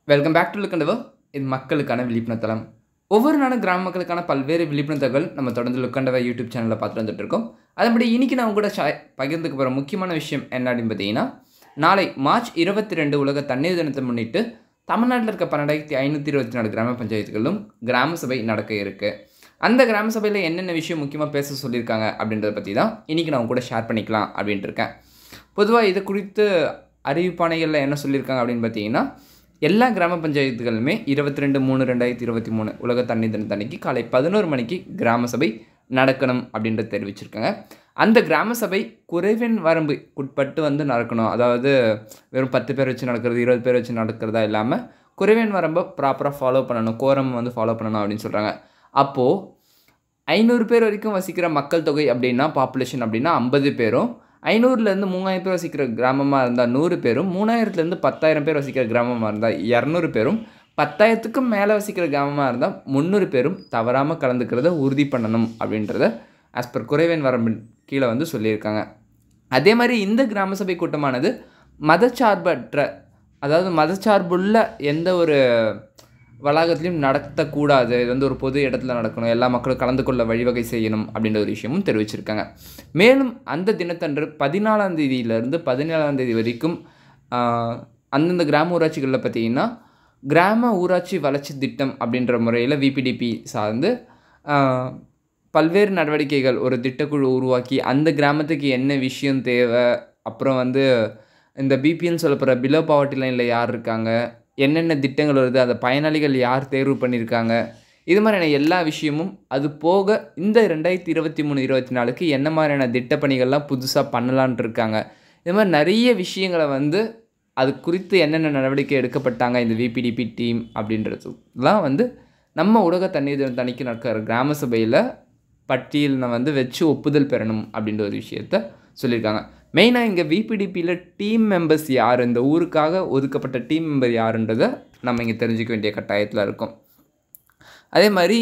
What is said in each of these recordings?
welcome back to லுக்கண்டவோ இது மக்களுக்கான விழிப்புணர்வு தளம் ஒவ்வொரு நாளும் கிராம மக்களுக்கான பல்வேறு விழிப்புணர்வு தகவல் நம்ம தொடர்ந்து லுக்கண்டவா யூடியூப் சேனலில் பார்த்துட்டு வந்துட்டு இருக்கோம் அதன்படி இன்னைக்கு நான் கூட ஷா பகிர்ந்துக்க போகிற முக்கியமான விஷயம் என்ன அப்படின்னு பார்த்தீங்கன்னா நாளை மார்ச் இருபத்தி ரெண்டு உலக தண்ணீர் தினத்தை முன்னிட்டு தமிழ்நாட்டில் இருக்க பன்னெண்டாயிரத்தி ஐநூற்றி இருபத்தி நாலு கிராம பஞ்சாயத்துகளிலும் கிராம சபை நடக்க இருக்குது அந்த கிராம சபையில் என்னென்ன விஷயம் முக்கியமாக பேச சொல்லியிருக்காங்க அப்படின்றத பற்றி தான் இன்றைக்கி நான் உங்க கூட ஷேர் பண்ணிக்கலாம் அப்படின்ட்டு இருக்கேன் பொதுவாக இது குறித்து அறிவிப்பாணைகளில் என்ன சொல்லியிருக்காங்க அப்படின்னு பார்த்தீங்கன்னா எல்லா கிராம பஞ்சாயத்துகளுமே இருபத்தி ரெண்டு மூணு ரெண்டாயிரத்தி இருபத்தி மூணு உலக தண்ணீர் தினத்தன்னைக்கு காலை பதினோரு மணிக்கு கிராம சபை நடக்கணும் அப்படின்றத தெரிவிச்சிருக்காங்க அந்த கிராம சபை குறைவின் வரம்பு உட்பட்டு வந்து நடக்கணும் அதாவது வெறும் பத்து பேர் வச்சு நடக்கிறது இருபது பேர் வச்சு நடக்கிறதா இல்லாமல் குறைவின் வரம்பை ப்ராப்பராக ஃபாலோ பண்ணணும் கோரம் வந்து ஃபாலோ பண்ணணும் அப்படின்னு சொல்கிறாங்க அப்போது ஐநூறு பேர் வரைக்கும் வசிக்கிற மக்கள் தொகை அப்படின்னா பாப்புலேஷன் அப்படின்னா ஐம்பது பேரும் ஐநூறுலேருந்து மூணாயிரம் பேர் வசிக்கிற கிராமமாக இருந்தால் நூறு பேரும் மூணாயிரத்துலேருந்து பத்தாயிரம் பேர் வசிக்கிற கிராமமாக இருந்தால் இரநூறு பேரும் பத்தாயிரத்துக்கும் மேலே வசிக்கிற கிராமமாக இருந்தால் முந்நூறு பேரும் தவறாமல் கலந்துக்கிறத உறுதி பண்ணணும் அப்படின்றத ஆஸ் பர் குறைவன் வரம்பின் கீழே வந்து சொல்லியிருக்காங்க அதே மாதிரி இந்த கிராம சபை கூட்டமானது மதச்சார்பற்ற அதாவது மதச்சார்புள்ள எந்த ஒரு வளாகத்திலையும் நடத்தக்கூடாது இது வந்து ஒரு பொது இடத்துல நடக்கணும் எல்லா மக்களும் கலந்து கொள்ள வழிவகை செய்யணும் அப்படின்ற ஒரு விஷயமும் தெரிவிச்சிருக்காங்க மேலும் அந்த தினத்தன்று பதினாலாம் தேதியிலிருந்து பதினேழாம் தேதி வரைக்கும் ஆஹ், அந்தந்த கிராம ஊராட்சிகளில் பார்த்தீங்கன்னா கிராம ஊராட்சி வளர்ச்சி திட்டம் அப்படின்ற முறையில் விபிடிபி சார்ந்து ஆஹ், பல்வேறு நடவடிக்கைகள் ஒரு திட்டக்குழு உருவாக்கி அந்த கிராமத்துக்கு என்ன விஷயம் தேவை அப்புறம் வந்து இந்த பிபிஎன்னு சொல்லப்படுற பிலோ பாவர்ட்டி லைனில் யார் இருக்காங்க என்னென்ன திட்டங்கள் வருது அந்த பயனாளிகள் யார் தேர்வு பண்ணியிருக்காங்க இது மாதிரியான எல்லா விஷயமும் அது போக இந்த ரெண்டாயிரத்தி இருபத்தி மூணு இருபத்தி நாலுக்கு என்ன மாதிரியான திட்டப்பணிகள்லாம் புதுசாக பண்ணலான்ட்டு இருக்காங்க இது மாதிரி நிறைய விஷயங்களை வந்து அது குறித்து என்னென்ன நடவடிக்கை எடுக்கப்பட்டாங்க இந்த விபிடிபி டீம் அப்படின்றதுலாம் வந்து நம்ம உலக தண்ணீர் தினம் தணிக்கை நடக்கிற கிராம சபையில் பட்டியலில் வந்து வச்சு ஒப்புதல் பெறணும் அப்படின்ற ஒரு விஷயத்த சொல்லியிருக்காங்க மெயினாக இங்கே விபிடிபியில் டீம் மெம்பர்ஸ் யார் இந்த ஊருக்காக ஒதுக்கப்பட்ட டீம் மெம்பர் யாருன்றதை நம்ம இங்கே தெரிஞ்சுக்க வேண்டிய கட்டாயத்தில் இருக்கும் அதே மாதிரி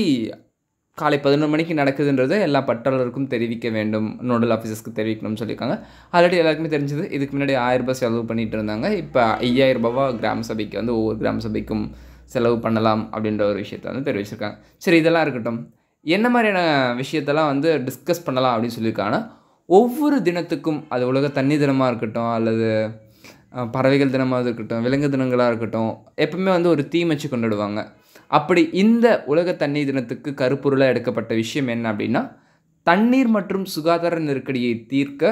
காலை பதினொரு மணிக்கு நடக்குதுன்றதை எல்லா பட்டாளருக்கும் தெரிவிக்க வேண்டும் நோடல் ஆஃபீஸர்ஸ்க்கு தெரிவிக்கணும்னு சொல்லியிருக்காங்க ஆல்ரெடி எல்லாருக்குமே தெரிஞ்சது இதுக்கு முன்னாடி ஆயிரம் ரூபாய் செலவு பண்ணிட்டு இருந்தாங்க இப்போ ஐயாயிரம் ரூபாவா கிராம சபைக்கு வந்து ஒவ்வொரு கிராம சபைக்கும் செலவு பண்ணலாம் அப்படின்ற ஒரு விஷயத்தை வந்து தெரிவிச்சிருக்காங்க சரி இதெல்லாம் இருக்கட்டும் என்ன மாதிரியான விஷயத்தெல்லாம் வந்து டிஸ்கஸ் பண்ணலாம் அப்படின்னு சொல்லியிருக்காங்கன்னா ஒவ்வொரு தினத்துக்கும் அது உலக தண்ணி தினமாக இருக்கட்டும் அல்லது அஹ், பறவைகள் தினமாக இருக்கட்டும் விலங்கு தினங்களாக இருக்கட்டும் எப்பவுமே வந்து ஒரு தீம் வச்சு கொண்டாடுவாங்க அப்படி இந்த உலக தண்ணீர் தினத்துக்கு கருப்பொருளாக எடுக்கப்பட்ட விஷயம் என்ன அப்படின்னா தண்ணீர் மற்றும் சுகாதார நெருக்கடியை தீர்க்க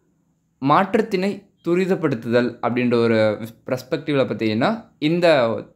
மாற்றத்தினை துரிதப்படுத்துதல் அப்படின்ற ஒரு பெர்ஸ்பெக்டிவில் பார்த்தீங்கன்னா இந்த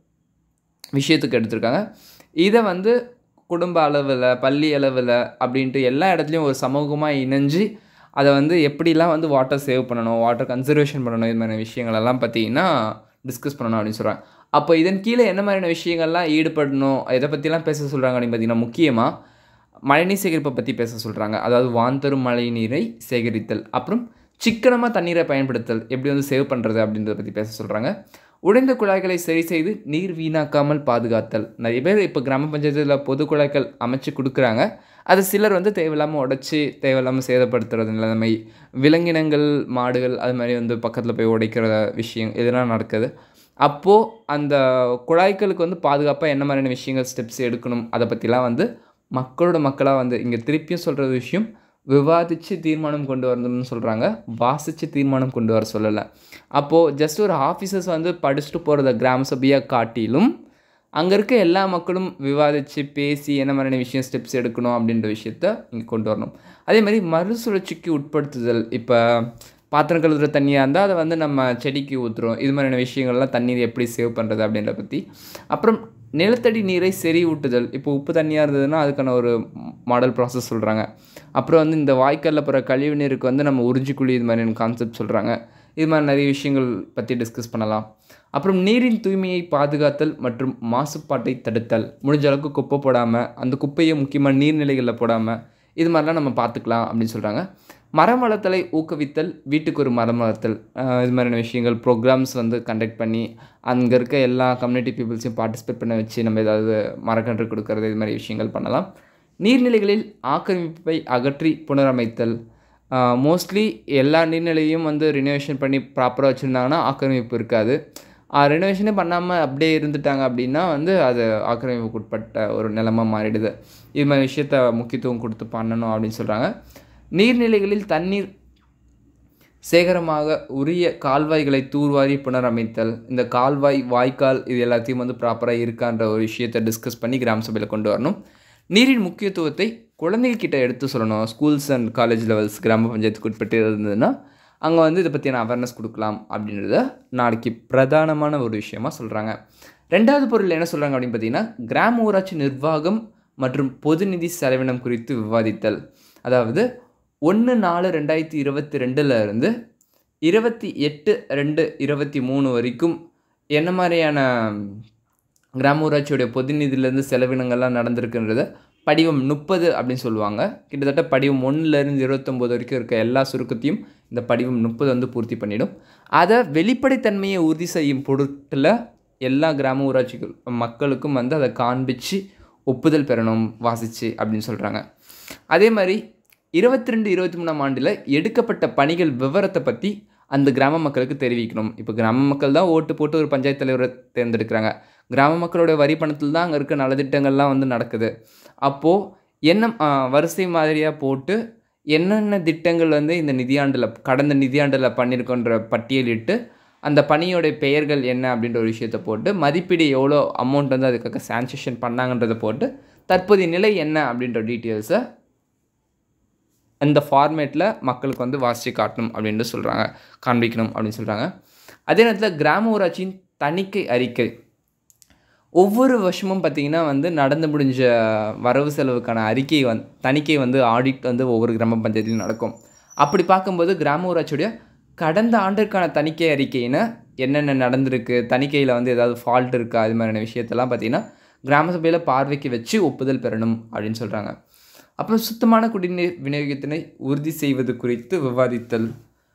விஷயத்துக்கு எடுத்திருக்காங்க இதை வந்து குடும்ப அளவில் பள்ளி அளவில் அப்படின்ட்டு எல்லா இடத்துலையும் ஒரு சமூகமாக இணைஞ்சு அதை வந்து எப்படிலாம் வந்து வாட்டர் சேவ் பண்ணணும் வாட்டர் கன்சர்வேஷன் பண்ணணும் இது மாதிரியான விஷயங்களெல்லாம் பார்த்தீங்கன்னா டிஸ்கஸ் பண்ணணும் அப்படின்னு சொல்கிறாங்க அப்போ இதன் கீழே என்ன மாதிரியான விஷயங்கள்லாம் ஈடுபடணும் இதை பற்றிலாம் பேச சொல்கிறாங்க அப்படின்னு பார்த்தீங்கன்னா முக்கியமாக மழைநீர் சேகரிப்பை பற்றி பேச சொல்கிறாங்க அதாவது வான் தரும் மழை நீரை சேகரித்தல் அப்புறம் சிக்கனமாக தண்ணீரை பயன்படுத்தல் எப்படி வந்து சேவ் பண்ணுறது அப்படின்றத பற்றி பேச சொல்கிறாங்க உடைந்த குழாய்களை சரி செய்து நீர் வீணாக்காமல் பாதுகாத்தல் நிறைய பேர் இப்போ கிராம பஞ்சாயத்தில் பொது குழாய்கள் அமைச்சு கொடுக்குறாங்க அது சிலர் வந்து தேவையில்லாமல் உடைச்சி தேவையில்லாமல் சேதப்படுத்துறது நிலைமை விலங்கினங்கள் மாடுகள் அது மாதிரி வந்து பக்கத்தில் போய் உடைக்கிற விஷயம் இதெல்லாம் நடக்குது அப்போது அந்த குழாய்களுக்கு வந்து பாதுகாப்பாக என்ன மாதிரியான விஷயங்கள் ஸ்டெப்ஸ் எடுக்கணும் அதை பற்றிலாம் வந்து மக்களோட மக்களாக வந்து இங்கே திருப்பியும் சொல்கிற விஷயம் விவாதித்து தீர்மானம் கொண்டு வரணும்னு சொல்கிறாங்க வாசித்து தீர்மானம் கொண்டு வர சொல்லலை அப்போது ஜஸ்ட் ஒரு ஆஃபீஸர்ஸ் வந்து படிச்சுட்டு போகிறத கிராம சபையாக காட்டிலும் அங்கே இருக்க எல்லா மக்களும் விவாதித்து பேசி என்ன மாதிரியான விஷயம் ஸ்டெப்ஸ் எடுக்கணும் அப்படின்ற விஷயத்த இங்கே கொண்டு வரணும் அதே மாதிரி மறுசுழற்சிக்கு உட்படுத்துதல் இப்போ பாத்திரம் கழுவுற தண்ணியாக இருந்தால் அதை வந்து நம்ம செடிக்கு ஊற்றுறோம் இது மாதிரியான விஷயங்கள்லாம் தண்ணீர் எப்படி சேவ் பண்ணுறது அப்படின்றத பற்றி அப்புறம் நிலத்தடி நீரை செறிவூட்டுதல் இப்போ உப்பு தண்ணியாக இருந்ததுன்னா அதுக்கான ஒரு மாடல் ப்ராசஸ் சொல்கிறாங்க அப்புறம் வந்து இந்த வாய்க்காலில் போகிற கழிவு நீருக்கு வந்து நம்ம உறிஞ்சிக்குழி இது மாதிரியான கான்செப்ட் சொல்கிறாங்க இது மாதிரி நிறைய விஷயங்கள் பற்றி டிஸ்கஸ் பண்ணலாம் அப்புறம் நீரின் தூய்மையை பாதுகாத்தல் மற்றும் மாசுபாட்டை தடுத்தல் முடிஞ்ச அளவுக்கு குப்பை போடாமல் அந்த குப்பையை முக்கியமாக நீர்நிலைகளில் போடாமல் இது மாதிரிலாம் நம்ம பார்த்துக்கலாம் அப்படின்னு சொல்கிறாங்க மரம் வளர்த்தலை ஊக்குவித்தல் வீட்டுக்கு ஒரு மரம் வளர்த்தல் அஹ் இது மாதிரியான விஷயங்கள் ப்ரோக்ராம்ஸ் வந்து கண்டக்ட் பண்ணி அங்கே இருக்க எல்லா கம்யூனிட்டி பீப்புள்ஸையும் பார்ட்டிசிபேட் பண்ண வச்சு நம்ம ஏதாவது மரக்கன்று கொடுக்கறது இது மாதிரி விஷயங்கள் பண்ணலாம் நீர்நிலைகளில் ஆக்கிரமிப்பை அகற்றி புனரமைத்தல் மோஸ்ட்லி எல்லா நீர்நிலையும் வந்து ரினோவேஷன் பண்ணி ப்ராப்பராக வச்சுருந்தாங்கன்னா ஆக்கிரமிப்பு இருக்காது ரெனோவேஷனே பண்ணாமல் அப்படியே இருந்துட்டாங்க அப்படின்னா வந்து அது ஆக்கிரமிப்புக்கு உட்பட்ட ஒரு நிலைமை மாறிடுது இது மாதிரி விஷயத்த முக்கியத்துவம் கொடுத்து பண்ணணும் அப்படின்னு சொல்கிறாங்க நீர்நிலைகளில் தண்ணீர் சேகரமாக உரிய கால்வாய்களை தூர்வாரி புனரமைத்தல் இந்த கால்வாய் வாய்க்கால் இது எல்லாத்தையும் வந்து ப்ராப்பராக இருக்கான்ற ஒரு விஷயத்தை டிஸ்கஸ் பண்ணி கிராம சபையில் கொண்டு வரணும் நீரின் முக்கியத்துவத்தை குழந்தைங்க கிட்ட எடுத்து சொல்லணும் ஸ்கூல்ஸ் அண்ட் காலேஜ் லெவல்ஸ் கிராம பஞ்சாயத்துக்கு உட்பட்டு இருந்ததுன்னா அங்கே வந்து இதை பற்றியான அவேர்னஸ் கொடுக்கலாம் அப்படின்றத நாளைக்கு பிரதானமான ஒரு விஷயமா சொல்கிறாங்க ரெண்டாவது பொருள் என்ன சொல்கிறாங்க அப்படின்னு பார்த்தீங்கன்னா கிராம ஊராட்சி நிர்வாகம் மற்றும் பொது நிதி செலவினம் குறித்து விவாதித்தல் அதாவது ஒன்று நாலு ரெண்டாயிரத்தி இருபத்தி ரெண்டில் இருந்து இருபத்தி எட்டு ரெண்டு இருபத்தி மூணு வரைக்கும் என்ன மாதிரியான கிராம ஊராட்சியோடைய பொது நிதியிலேருந்து செலவினங்கள்லாம் நடந்திருக்குன்றத படிவம் முப்பது அப்படின்னு சொல்லுவாங்க கிட்டத்தட்ட படிவம் ஒன்றுலேருந்து இருபத்தொம்போது வரைக்கும் இருக்க எல்லா சுருக்கத்தையும் இந்த படிவம் முப்பது வந்து பூர்த்தி பண்ணிடும் அதை வெளிப்படைத்தன்மையை உறுதி செய்யும் பொருட்டில் எல்லா கிராம ஊராட்சிகள் மக்களுக்கும் வந்து அதை காண்பிச்சு ஒப்புதல் பெறணும் வாசித்து அப்படின்னு சொல்கிறாங்க அதே மாதிரி இருபத்தி ரெண்டு இருபத்தி மூணாம் ஆண்டில் எடுக்கப்பட்ட பணிகள் விவரத்தை பற்றி அந்த கிராம மக்களுக்கு தெரிவிக்கணும் இப்போ கிராம மக்கள் தான் ஓட்டு போட்டு ஒரு பஞ்சாயத்து தலைவரை தேர்ந்தெடுக்கிறாங்க கிராம மக்களோட வரி பணத்தில் தான் அங்கே இருக்க நலத்திட்டங்கள்லாம் வந்து நடக்குது அப்போது என்ன வரிசை மாதிரியாக போட்டு என்னென்ன திட்டங்கள் வந்து இந்த நிதியாண்டில் கடந்த நிதியாண்டில் பண்ணியிருக்கோன்ற பட்டியலிட்டு அந்த பணியோடைய பெயர்கள் என்ன அப்படின்ற ஒரு விஷயத்தை போட்டு மதிப்பீடு எவ்வளோ அமௌண்ட் வந்து அதுக்காக சான்சேஷன் பண்ணாங்கன்றதை போட்டு தற்போதைய நிலை என்ன அப்படின்ற டீட்டெயில்ஸை அந்த ஃபார்மேட்டில் மக்களுக்கு வந்து வாசித்து காட்டணும் அப்படின்ட்டு சொல்கிறாங்க காண்பிக்கணும் அப்படின்னு சொல்கிறாங்க அதே நேரத்தில் கிராம ஊராட்சியின் தணிக்கை அறிக்கை ஒவ்வொரு வருஷமும் பார்த்திங்கன்னா வந்து நடந்து முடிஞ்ச வரவு செலவுக்கான அறிக்கை வந் தணிக்கை வந்து ஆடிட் வந்து ஒவ்வொரு கிராம பஞ்சாயத்துலையும் நடக்கும் அப்படி பார்க்கும்போது கிராம ஊராட்சியுடைய கடந்த ஆண்டிற்கான தணிக்கை அறிக்கைன்னு என்னென்ன நடந்திருக்கு தணிக்கையில் வந்து ஏதாவது ஃபால்ட் இருக்கா அது மாதிரியான விஷயத்தெல்லாம் பார்த்திங்கன்னா கிராம சபையில் பார்வைக்கு வச்சு ஒப்புதல் பெறணும் அப்படின்னு சொல்கிறாங்க அப்புறம் சுத்தமான குடிநீர் விநியோகத்தினை உறுதி செய்வது குறித்து விவாதித்தல்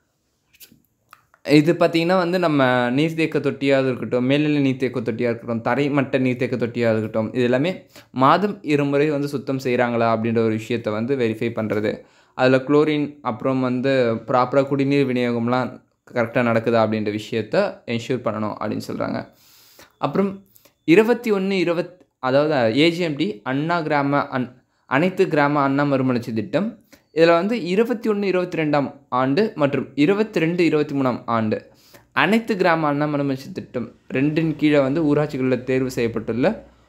இது பார்த்திங்கன்னா வந்து நம்ம நீர்த்தேக்க தொட்டியாக இருக்கட்டும் மேல்நிலை நீர்த்தேக்க தொட்டியாக இருக்கட்டும் தரைமட்ட நீர்த்தேக்க தொட்டியாக இருக்கட்டும் இது எல்லாமே மாதம் இருமுறை வந்து சுத்தம் செய்கிறாங்களா அப்படின்ற ஒரு விஷயத்தை வந்து வெரிஃபை பண்ணுறது அதில் குளோரின் அப்புறம் வந்து ப்ராப்பராக குடிநீர் விநியோகம்லாம் கரெக்டாக நடக்குதா அப்படின்ற விஷயத்த என்ஷூர் பண்ணணும் அப்படின்னு சொல்கிறாங்க அப்புறம் இருபத்தி ஒன்று இருபத் அதாவது ஏஜிஎம்டி அண்ணா கிராம அன் அனைத்து கிராம அண்ணா மறுமலர்ச்சி திட்டம் இதில் வந்து இருபத்தி ஒன்று இருபத்தி ரெண்டாம் ஆண்டு மற்றும் இருபத்தி ரெண்டு இருபத்தி மூணாம் ஆண்டு அனைத்து கிராம அண்ணா மறுமலர்ச்சி திட்டம் ரெண்டின் கீழே வந்து ஊராட்சிகளில் தேர்வு செய்யப்பட்டுள்ள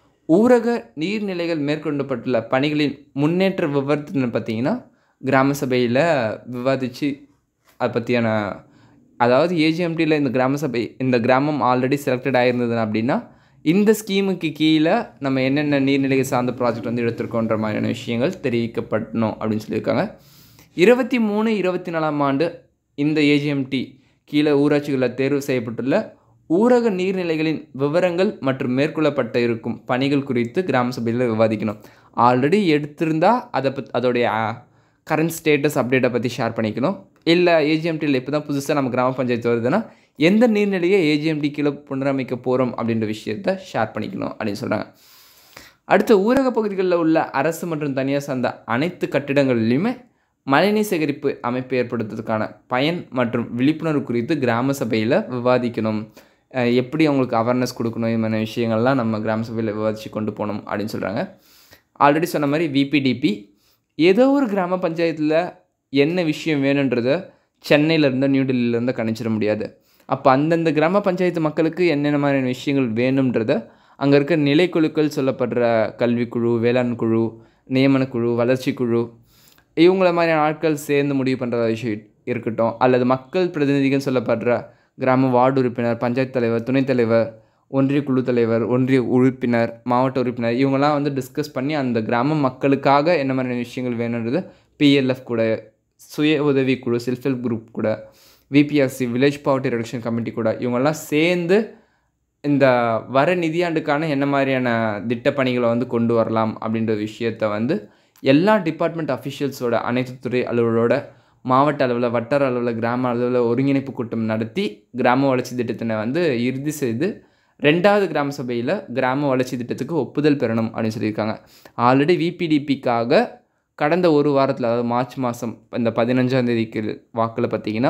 ஊரக நீர்நிலைகள் மேற்கொள்ளப்பட்டுள்ள பணிகளின் முன்னேற்ற விவரத்தின்னு பார்த்தீங்கன்னா கிராம சபையில் விவாதித்து அதை பற்றியான அதாவது ஏஜிஎம்டியில் இந்த கிராம சபை இந்த கிராமம் ஆல்ரெடி செலக்டட் ஆகிருந்தது அப்படின்னா இந்த ஸ்கீமுக்கு கீழே நம்ம என்னென்ன நீர்நிலைகள் சார்ந்த ப்ராஜெக்ட் வந்து எடுத்திருக்கோன்ற மாதிரியான விஷயங்கள் தெரிவிக்கப்படணும் அப்படின்னு சொல்லியிருக்காங்க இருபத்தி மூணு இருபத்தி நாலாம் ஆண்டு இந்த ஏஜிஎம்டி கீழே ஊராட்சிகளில் தேர்வு செய்யப்பட்டுள்ள ஊரக நீர்நிலைகளின் விவரங்கள் மற்றும் மேற்கொள்ளப்பட்ட இருக்கும் பணிகள் குறித்து கிராம சபையில் விவாதிக்கணும் ஆல்ரெடி எடுத்திருந்தால் அதை பத் அதோடைய கரண்ட் ஸ்டேட்டஸ் அப்டேட்டை பற்றி ஷேர் பண்ணிக்கணும் இல்லை ஏஜிஎம்டியில் இப்போ தான் புதுசாக நம்ம கிராம பஞ்சாயத்து வருதுன்னா எந்த நீர்நிலையை ஏஜிஎம்டி கீழே புனரமைக்க போகிறோம் அப்படின்ற விஷயத்த ஷேர் பண்ணிக்கணும் அப்படின்னு சொல்கிறாங்க அடுத்து ஊரக பகுதிகளில் உள்ள அரசு மற்றும் தனியார் சார்ந்த அனைத்து கட்டிடங்களிலுமே மழைநீர் சேகரிப்பு அமைப்பு ஏற்படுத்துறதுக்கான பயன் மற்றும் விழிப்புணர்வு குறித்து கிராம சபையில் விவாதிக்கணும் எப்படி அவங்களுக்கு அவேர்னஸ் கொடுக்கணும் இது மாதிரி விஷயங்கள்லாம் நம்ம கிராம சபையில் விவாதித்து கொண்டு போகணும் அப்படின்னு சொல்கிறாங்க ஆல்ரெடி சொன்ன மாதிரி விபிடிபி ஏதோ ஒரு கிராம பஞ்சாயத்தில் என்ன விஷயம் வேணுன்றதை சென்னையிலேருந்தோ நியூ டெல்லியிலேருந்தோ கணிச்சிட முடியாது அப்போ அந்தந்த கிராம பஞ்சாயத்து மக்களுக்கு என்னென்ன மாதிரியான விஷயங்கள் வேணுன்றத அங்கே இருக்க நிலைக்குழுக்கள் சொல்லப்படுற கல்விக்குழு வேளாண் குழு நியமன குழு வளர்ச்சி குழு இவங்கள மாதிரியான ஆட்கள் சேர்ந்து முடிவு பண்ணுற விஷயம் இருக்கட்டும் அல்லது மக்கள் பிரதிநிதிகள் சொல்லப்படுற கிராம வார்டு உறுப்பினர் பஞ்சாயத்து தலைவர் துணைத் தலைவர் ஒன்றிய குழு தலைவர் ஒன்றிய உறுப்பினர் மாவட்ட உறுப்பினர் இவங்கெல்லாம் வந்து டிஸ்கஸ் பண்ணி அந்த கிராம மக்களுக்காக என்ன மாதிரியான விஷயங்கள் வேணுன்றது பிஎல்எஃப் கூட சுய உதவி குழு செல்ஃப் ஹெல்ப் குரூப் கூட VPRC village poverty reduction committee கூட இவங்கெல்லாம் சேர்ந்து இந்த வர நிதியாண்டுக்கான என்ன மாதிரியான திட்டப்பணிகளை வந்து கொண்டு வரலாம் அப்படின்ற விஷயத்த வந்து எல்லா டிபார்ட்மெண்ட் அஃபிஷியல்ஸோட அனைத்து துறை அலுவலரோட மாவட்ட அளவில் வட்டார அளவில் கிராம அளவில் ஒருங்கிணைப்பு கூட்டம் நடத்தி கிராம வளர்ச்சி திட்டத்தினை வந்து இறுதி செய்து ரெண்டாவது கிராம சபையில் கிராம வளர்ச்சி திட்டத்துக்கு ஒப்புதல் பெறணும் அப்படின்னு சொல்லியிருக்காங்க ஆல்ரெடி விபிடிபிக்காக கடந்த ஒரு வாரத்தில் அதாவது மார்ச் மாதம் இந்த பதினஞ்சாம் தேதிக்கு வாக்கில் பார்த்தீங்கன்னா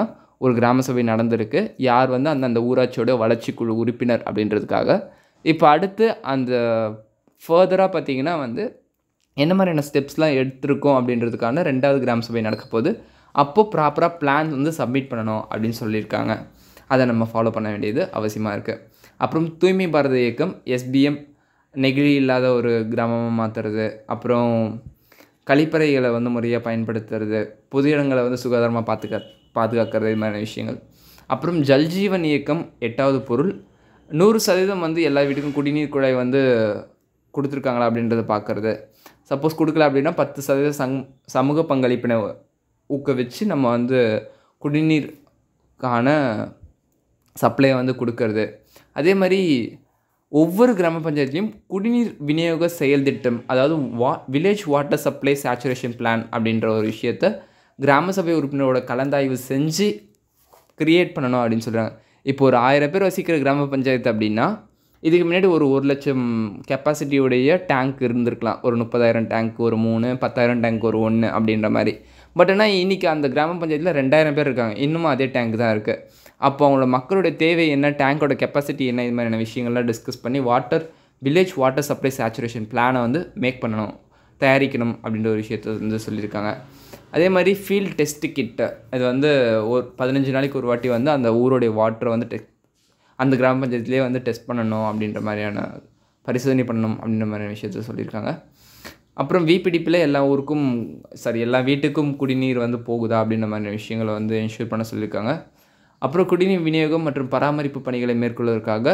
ஒரு கிராம சபை நடந்திருக்கு யார் வந்து அந்தந்த ஊராட்சியோட வளர்ச்சி குழு உறுப்பினர் அப்படின்றதுக்காக இப்போ அடுத்து அந்த ஃபர்தராக பார்த்தீங்கன்னா வந்து என்ன மாதிரியான ஸ்டெப்ஸ்லாம் எடுத்திருக்கோம் அப்படின்றதுக்கான ரெண்டாவது கிராம சபை நடக்க போகுது அப்போது ப்ராப்பராக பிளான் வந்து சப்மிட் பண்ணணும் அப்படின்னு சொல்லியிருக்காங்க அதை நம்ம ஃபாலோ பண்ண வேண்டியது அவசியமாக இருக்குது அப்புறம் தூய்மை பாரத இயக்கம் எஸ்பிஎம் நெகிழி இல்லாத ஒரு கிராமமாக மாற்றுறது அப்புறம் கழிப்பறைகளை வந்து முறையாக பயன்படுத்துறது பொது இடங்களை வந்து சுகாதாரமாக பார்த்துக்க பாதுகாக்கிறது இது மாதிரியான விஷயங்கள் அப்புறம் ஜல்ஜீவன் இயக்கம் எட்டாவது பொருள் நூறு சதவீதம் வந்து எல்லா வீட்டுக்கும் குடிநீர் குழாய் வந்து கொடுத்துருக்காங்களா அப்படின்றத பார்க்குறது சப்போஸ் கொடுக்கல அப்படின்னா பத்து சதவீத சங் சமூக பங்களிப்பினை ஊக்குவிச்சு நம்ம வந்து குடிநீருக்கான சப்ளையை வந்து கொடுக்கறது அதே மாதிரி ஒவ்வொரு கிராம பஞ்சாயத்துலேயும் குடிநீர் விநியோக செயல் திட்டம் அதாவது வா village water supply saturation plan அப்படின்ற ஒரு விஷயத்த கிராம சபை உறுப்பினரோட கலந்தாய்வு செஞ்சு கிரியேட் பண்ணணும் அப்படின்னு சொல்கிறாங்க இப்போ ஒரு ஆயிரம் பேர் வசிக்கிற கிராம பஞ்சாயத்து அப்படின்னா இதுக்கு முன்னாடி ஒரு ஒரு லட்சம் கெப்பாசிட்டியுடைய டேங்க் இருந்திருக்கலாம் ஒரு முப்பதாயிரம் டேங்க் ஒரு மூணு பத்தாயிரம் டேங்க் ஒரு ஒன்று அப்படின்ற மாதிரி பட் ஆனால் இன்றைக்கி அந்த கிராம பஞ்சாயத்தில் ரெண்டாயிரம் பேர் இருக்காங்க இன்னமும் அதே டேங்க் தான் இருக்குது அப்போ அவங்களோட மக்களோட தேவை என்ன டேங்கோட கெப்பாசிட்டி என்ன இது மாதிரியான விஷயங்கள்லாம் டிஸ்கஸ் பண்ணி water village water supply saturation பிளானை வந்து மேக் பண்ணணும் தயாரிக்கணும் அப்படின்ற ஒரு விஷயத்த வந்து சொல்லியிருக்காங்க அதே மாதிரி ஃபீல்ட் டெஸ்ட் கிட்ட இது வந்து ஒரு பதினஞ்சு நாளைக்கு ஒரு வாட்டி வந்து அந்த ஊருடைய வாட்டரை வந்து டெஸ்ட் அந்த கிராம பஞ்சாயத்துலேயே வந்து டெஸ்ட் பண்ணணும் அப்படின்ற மாதிரியான பரிசோதனை பண்ணணும் அப்படின்ற மாதிரியான விஷயத்த சொல்லியிருக்காங்க அப்புறம் விபிடிப்பில் எல்லா ஊருக்கும் சாரி எல்லா வீட்டுக்கும் குடிநீர் வந்து போகுதா அப்படின்ற மாதிரியான விஷயங்களை வந்து என்ஷூர் பண்ண சொல்லியிருக்காங்க அப்புறம் குடிநீர் விநியோகம் மற்றும் பராமரிப்பு பணிகளை மேற்கொள்வதற்காக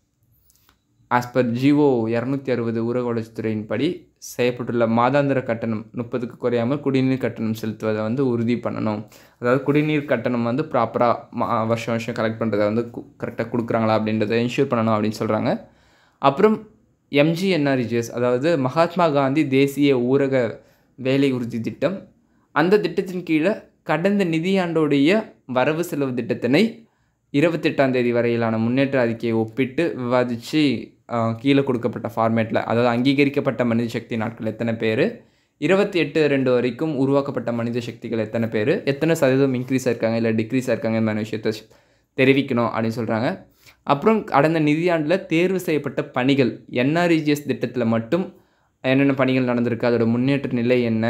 ஆஸ் பர் ஜிஓ இரநூத்தி அறுபது ஊரக வளர்ச்சித்துறையின்படி செய்யப்பட்டுள்ள மாதாந்திர கட்டணம் முப்பதுக்கு குறையாமல் குடிநீர் கட்டணம் செலுத்துவதை வந்து உறுதி பண்ணணும் அதாவது குடிநீர் கட்டணம் வந்து ப்ராப்பராக மா வருஷம் வருஷம் கலெக்ட் பண்ணுறதை வந்து கரெக்டாக கொடுக்குறாங்களா அப்படின்றத என்ஷூர் பண்ணணும் அப்படின்னு சொல்கிறாங்க அப்புறம் எம்ஜிஎன்ஆர்ஜிஎஸ் அதாவது மகாத்மா காந்தி தேசிய ஊரக வேலை உறுதி திட்டம் அந்த திட்டத்தின் கீழே கடந்த நிதியாண்டோடைய வரவு செலவு திட்டத்தினை இருபத்தெட்டாம் தேதி வரையிலான முன்னேற்ற அறிக்கையை ஒப்பிட்டு விவாதித்து கீழே கொடுக்கப்பட்ட ஃபார்மேட்டில் அதாவது அங்கீகரிக்கப்பட்ட மனித சக்தி நாட்கள் எத்தனை பேர் இருபத்தி எட்டு ரெண்டு வரைக்கும் உருவாக்கப்பட்ட மனித சக்திகள் எத்தனை பேர் எத்தனை சதவீதம் இன்க்ரீஸ் ஆயிருக்காங்க இல்லை டிக்ரீஸ் ஆயிருக்காங்க இந்த மாதிரி விஷயத்த தெரிவிக்கணும் அப்படின்னு சொல்கிறாங்க அப்புறம் கடந்த நிதியாண்டில் தேர்வு செய்யப்பட்ட பணிகள் என்ஆர்இஜிஎஸ் திட்டத்தில் மட்டும் என்னென்ன பணிகள் நடந்திருக்கு அதோட முன்னேற்ற நிலை என்ன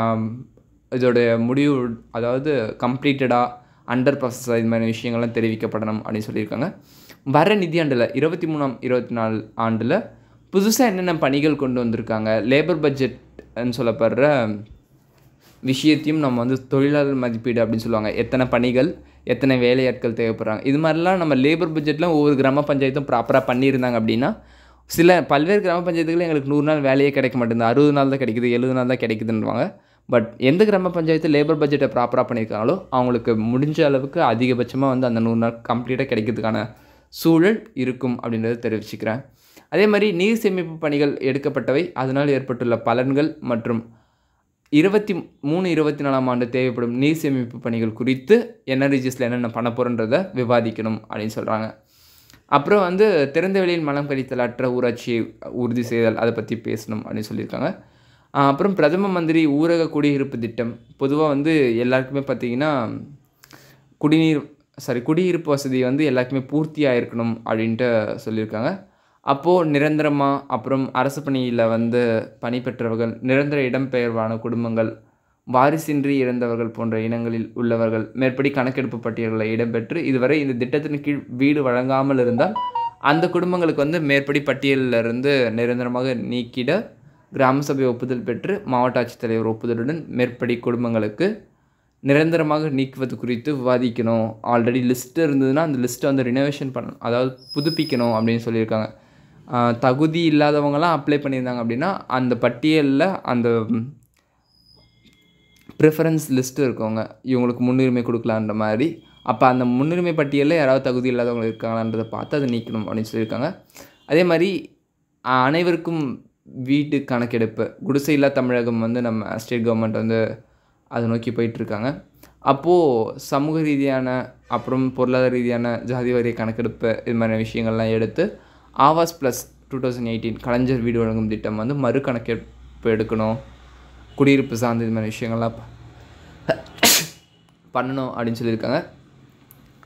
இதோட முடிவு அதாவது கம்ப்ளீட்டடாக அண்டர் ப்ராசஸ் இது மாதிரி விஷயங்கள்லாம் தெரிவிக்கப்படணும் அப்படின்னு சொல்லியிருக்காங்க வர நிதியாண்டில் இருபத்தி மூணாம் இருபத்தி நாலு ஆண்டில் புதுசாக என்னென்ன பணிகள் கொண்டு வந்திருக்காங்க லேபர் பட்ஜெட்னு சொல்லப்படுற விஷயத்தையும் நம்ம வந்து தொழிலாளர் மதிப்பீடு அப்படின்னு சொல்லுவாங்க எத்தனை பணிகள் எத்தனை வேலையாட்கள் தேவைப்படுறாங்க இது மாதிரிலாம் நம்ம லேபர் பட்ஜெட்டில் ஒவ்வொரு கிராம பஞ்சாயத்தும் ப்ராப்பராக பண்ணியிருந்தாங்க அப்படின்னா சில பல்வேறு கிராம பஞ்சாயத்துகளில் எங்களுக்கு நூறு நாள் வேலையே கிடைக்க மாட்டேங்குது அறுபது நாள் தான் கிடைக்குது எழுபது நாள் தான் கிடைக்குதுன்னுவாங்க பட் எந்த கிராம பஞ்சாயத்து லேபர் பட்ஜெட்டை ப்ராப்பராக பண்ணியிருக்காங்களோ அவங்களுக்கு முடிஞ்ச அளவுக்கு அதிகபட்சமாக வந்து அந்த நூறு நாள் கம்ப்ளீட்டாக கிடைக்கிறதுக்கான சூழல் இருக்கும் அப்படின்றத தெரிவிச்சுக்கிறேன் அதே மாதிரி நீர் சேமிப்பு பணிகள் எடுக்கப்பட்டவை அதனால் ஏற்பட்டுள்ள பலன்கள் மற்றும் இருபத்தி மூணு இருபத்தி நாலாம் ஆண்டு தேவைப்படும் நீர் சேமிப்பு பணிகள் குறித்து என்ஆர்ஜிஎஸில் என்னென்ன பண்ண போகிறன்றதை விவாதிக்கணும் அப்படின்னு சொல்கிறாங்க அப்புறம் வந்து திறந்த வெளியில் மலம் கழித்தல் அற்ற ஊராட்சியை உறுதி செய்தல் அதை பற்றி பேசணும் அப்படின்னு சொல்லியிருக்காங்க அப்புறம் பிரதம மந்திரி ஊரக குடியிருப்பு திட்டம் பொதுவாக வந்து எல்லாருக்குமே பார்த்திங்கன்னா குடிநீர் சாரி குடியிருப்பு வசதி வந்து எல்லாருக்குமே பூர்த்தியாக இருக்கணும் அப்படின்ட்டு சொல்லியிருக்காங்க அப்போது நிரந்தரமாக அப்புறம் அரசு பணியில் வந்து பணி பெற்றவர்கள் நிரந்தர இடம்பெயர்வான குடும்பங்கள் வாரிசின்றி இறந்தவர்கள் போன்ற இனங்களில் உள்ளவர்கள் மேற்படி கணக்கெடுப்பு பட்டியலில் இடம்பெற்று இதுவரை இந்த திட்டத்தின் கீழ் வீடு வழங்காமல் இருந்தால் அந்த குடும்பங்களுக்கு வந்து மேற்படி பட்டியலில் இருந்து நிரந்தரமாக நீக்கிட கிராம சபை ஒப்புதல் பெற்று மாவட்ட ஆட்சித்தலைவர் ஒப்புதலுடன் மேற்படி குடும்பங்களுக்கு நிரந்தரமாக நீக்குவது குறித்து விவாதிக்கணும் ஆல்ரெடி லிஸ்ட்டு இருந்ததுன்னா அந்த லிஸ்ட்டை வந்து ரினோவேஷன் பண்ணணும் அதாவது புதுப்பிக்கணும் அப்படின்னு சொல்லியிருக்காங்க தகுதி இல்லாதவங்களாம் அப்ளை பண்ணியிருந்தாங்க அப்படின்னா அந்த பட்டியலில் அந்த ப்ரிஃபரன்ஸ் லிஸ்ட்டு இருக்கவங்க இவங்களுக்கு முன்னுரிமை கொடுக்கலான்ற மாதிரி அப்போ அந்த முன்னுரிமை பட்டியலில் யாராவது தகுதி இல்லாதவங்க இருக்காங்களான்றதை பார்த்து அதை நீக்கணும் அப்படின்னு சொல்லியிருக்காங்க அதே மாதிரி அனைவருக்கும் வீட்டு கணக்கெடுப்பு குடிசை இல்லா தமிழகம் வந்து நம்ம ஸ்டேட் கவர்மெண்ட் வந்து அதை நோக்கி போயிட்டுருக்காங்க அப்போது சமூக ரீதியான அப்புறம் பொருளாதார ரீதியான ஜாதி வாரிய கணக்கெடுப்பு இது மாதிரியான விஷயங்கள்லாம் எடுத்து Awas plus two thousand eighteen Kalaignar வீடு வழங்கும் திட்டம் வந்து மறு கணக்கெடுப்பு எடுக்கணும் குடியிருப்பு சார்ந்த இது மாதிரி விஷயங்கள்லாம் பண்ணணும் அப்படின்னு சொல்லியிருக்காங்க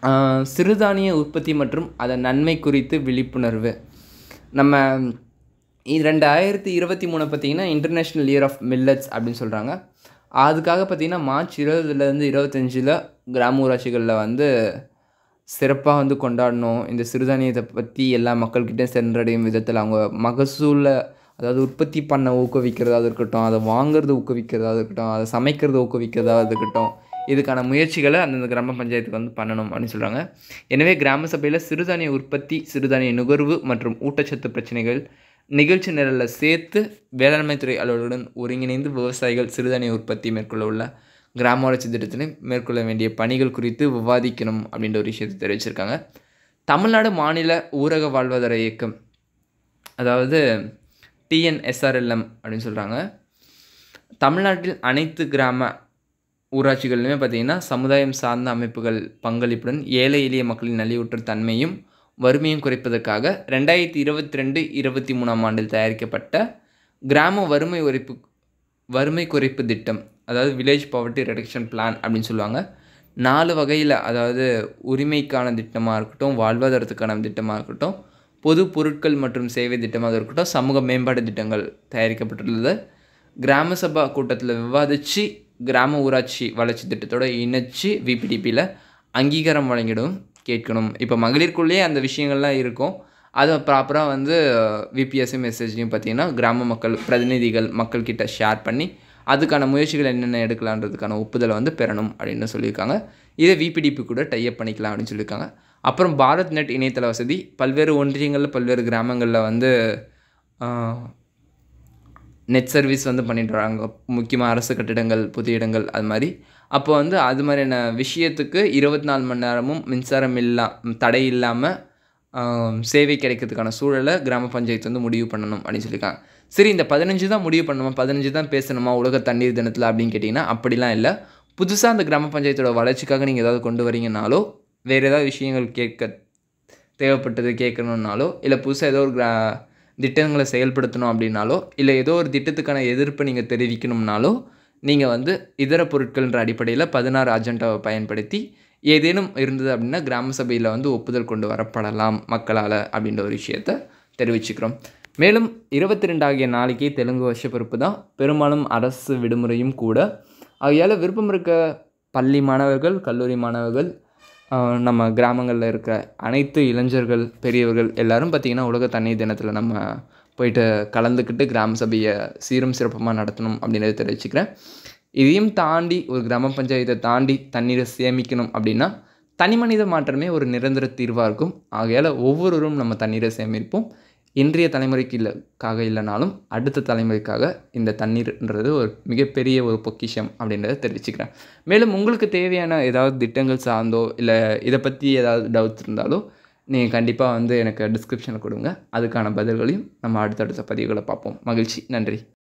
ஆஹ், சிறுதானிய உற்பத்தி மற்றும் அதன் நன்மை குறித்து விழிப்புணர்வு நம்ம இ- ரெண்டாயிரத்தி இருபத்தி மூணு பார்த்தீங்கன்னா இன்டர்நேஷ்னல் இயர் ஆஃப் மில்லட்ஸ் அப்படின்னு சொல்கிறாங்க அதுக்காக பார்த்தீங்கன்னா மார்ச் இருபதுலேருந்து இருபத்தஞ்சில் கிராம ஊராட்சிகளில் வந்து சிறப்பாக வந்து கொண்டாடணும் இந்த சிறுதானியத்தை பற்றி எல்லா மக்கள்கிட்ட சென்றடையும் விதத்தில் அவங்க மகசூலை அதாவது உற்பத்தி பண்ண ஊக்குவிக்கிறதா இருக்கட்டும் அதை வாங்குறது ஊக்குவிக்கிறதா இருக்கட்டும் அதை சமைக்கிறத ஊக்குவிக்கிறதா இருக்கட்டும் இதுக்கான முயற்சிகளை அந்தந்த கிராம பஞ்சாயத்துக்கு வந்து பண்ணணும் அப்படின்னு சொல்கிறாங்க எனவே கிராம சபையில் சிறுதானிய உற்பத்தி சிறுதானிய நுகர்வு மற்றும் ஊட்டச்சத்து பிரச்சனைகள் நிகழ்ச்சி நிரலில் சேர்த்து வேளாண்மைத்துறை அலுவலருடன் ஒருங்கிணைந்து விவசாயிகள் சிறுதானிய உற்பத்தி மேற்கொள்ள உள்ள கிராம வளர்ச்சி திட்டத்தில் மேற்கொள்ள வேண்டிய பணிகள் குறித்து விவாதிக்கணும் அப்படின்ற ஒரு விஷயத்தை தெரிவிச்சிருக்காங்க தமிழ்நாடு மாநில ஊரக வாழ்வாதார இயக்கம் அதாவது டிஎன்எஸ்ஆர்எல்எம் அப்படின்னு சொல்கிறாங்க தமிழ்நாட்டில் அனைத்து கிராம ஊராட்சிகளிலுமே பார்த்திங்கன்னா சமுதாயம் சார்ந்த அமைப்புகள் பங்களிப்புடன் ஏழை எளிய மக்களின் நலிவுற்ற தன்மையும் வறுமையும் குறைப்பதற்காக ரெண்டாயிரத்தி இருபத்தி ரெண்டு இருபத்தி மூணாம் ஆண்டில் தயாரிக்கப்பட்ட கிராம வறுமை ஒழிப்பு வறுமை குறைப்பு திட்டம் அதாவது வில்லேஜ் பாவர்ட்டி ரெடக்ஷன் பிளான் அப்படின்னு சொல்லுவாங்க நாலு வகையில் அதாவது உரிமைக்கான திட்டமாக இருக்கட்டும் வாழ்வாதாரத்துக்கான திட்டமாக இருக்கட்டும் பொது பொருட்கள் மற்றும் சேவை திட்டமாக இருக்கட்டும் சமூக மேம்பாட்டு திட்டங்கள் தயாரிக்கப்பட்டுள்ளது கிராம சபா கூட்டத்தில் விவாதித்து கிராம ஊராட்சி வளர்ச்சி திட்டத்தோட இணைச்சு விபிடிபியில் அங்கீகாரம் வழங்கிடும் கேட்கணும் இப்போ மகளிருக்குள்ளேயே அந்த விஷயங்கள்லாம் இருக்கும் அதை ப்ராப்பராக வந்து விபிஎஸ்சி மெசேஜ்லையும் பார்த்தீங்கன்னா கிராம மக்கள் பிரதிநிதிகள் மக்கள்கிட்ட ஷேர் பண்ணி அதுக்கான முயற்சிகள் என்னென்ன எடுக்கலான்றதுக்கான ஒப்புதலை வந்து பெறணும் அப்படின்னு சொல்லியிருக்காங்க இதை விபிடிபி கூட டைப் பண்ணிக்கலாம் அப்படின்னு சொல்லியிருக்காங்க அப்புறம் பாரத் நெட் இணையதள வசதி பல்வேறு ஒன்றியங்களில் பல்வேறு கிராமங்களில் வந்து ஆஹ், நெட் சர்வீஸ் வந்து பண்ணிட்டு வராங்க முக்கியமாக அரசு கட்டிடங்கள் புது இடங்கள் அது மாதிரி அப்போ வந்து அது மாதிரியான விஷயத்துக்கு இருபத்தி நாலு மணி நேரமும் மின்சாரம் இல்லா தடை இல்லாமல் சேவை கிடைக்கிறதுக்கான சூழலை கிராம பஞ்சாயத்து வந்து முடிவு பண்ணணும் அப்படின்னு சொல்லியிருக்காங்க சரி இந்த பதினஞ்சு தான் முடிவு பண்ணணுமா பதினஞ்சு தான் பேசணுமா உலக தண்ணீர் தினத்தில் அப்படின்னு கேட்டிங்கன்னா அப்படிலாம் இல்லை புதுசாக அந்த கிராம பஞ்சாயத்தோட வளர்ச்சிக்காக நீங்கள் ஏதாவது கொண்டு வரீங்கனாலோ வேறு ஏதாவது விஷயங்கள் கேட்க தேவைப்பட்டது கேட்கணுன்னாலோ இல்லை புதுசாக ஏதோ ஒரு கிரா திட்டங்களை செயல்படுத்தணும் அப்படின்னாலோ இல்லை ஏதோ ஒரு திட்டத்துக்கான எதிர்ப்பை நீங்கள் தெரிவிக்கணும்னாலோ நீங்கள் வந்து இதர பொருட்கள்ன்ற அடிப்படையில் பதினாறு அஜெண்டாவை பயன்படுத்தி ஏதேனும் இருந்தது அப்படின்னா கிராம சபையில் வந்து ஒப்புதல் கொண்டு வரப்படலாம் மக்களால் அப்படின்ற ஒரு விஷயத்த தெரிவிச்சுக்கிறோம் மேலும் இருபத்தி ரெண்டு ஆகிய நாளைக்கு தெலுங்கு வருஷ பிறப்பு தான் பெரும்பாலும் அரசு விடுமுறையும் கூட ஆகையால் விருப்பம் இருக்க பள்ளி மாணவர்கள் கல்லூரி மாணவர்கள் ஆஹ் நம்ம கிராமங்களில் இருக்கிற அனைத்து இளைஞர்கள் பெரியவர்கள் எல்லாரும் பார்த்திங்கன்னா உலக தண்ணீர் தினத்தில் நம்ம போயிட்டு கலந்துக்கிட்டு கிராம சபையை சீரும் சிறப்புமாக நடத்தணும் அப்படின்றத தெரிவிச்சுக்கிறேன் இதையும் தாண்டி ஒரு கிராம பஞ்சாயத்தை தாண்டி தண்ணீரை சேமிக்கணும் அப்படின்னா தனி மனித மாற்றமே ஒரு நிரந்தர தீர்வாக இருக்கும் ஆகையால் ஒவ்வொருவரும் நம்ம தண்ணீரை சேமிப்போம் இன்றைய தலைமுறைக்கு இல்லைக்காக இல்லைனாலும் அடுத்த தலைமுறைக்காக இந்த தண்ணீர்ன்றது ஒரு மிகப்பெரிய ஒரு பொக்கிஷம் அப்படின்றத தெரிவிச்சுக்கிறேன் மேலும் உங்களுக்கு தேவையான ஏதாவது திட்டங்கள் சார்ந்தோ இல்லை இதை பற்றி ஏதாவது டவுட்ஸ் இருந்தாலோ நீங்கள் கண்டிப்பாக வந்து எனக்கு டிஸ்கிரிப்ஷனில் கொடுங்க அதுக்கான பதில்களையும் நம்ம அடுத்தடுத்த பதிவுகளை பார்ப்போம் மகிழ்ச்சி நன்றி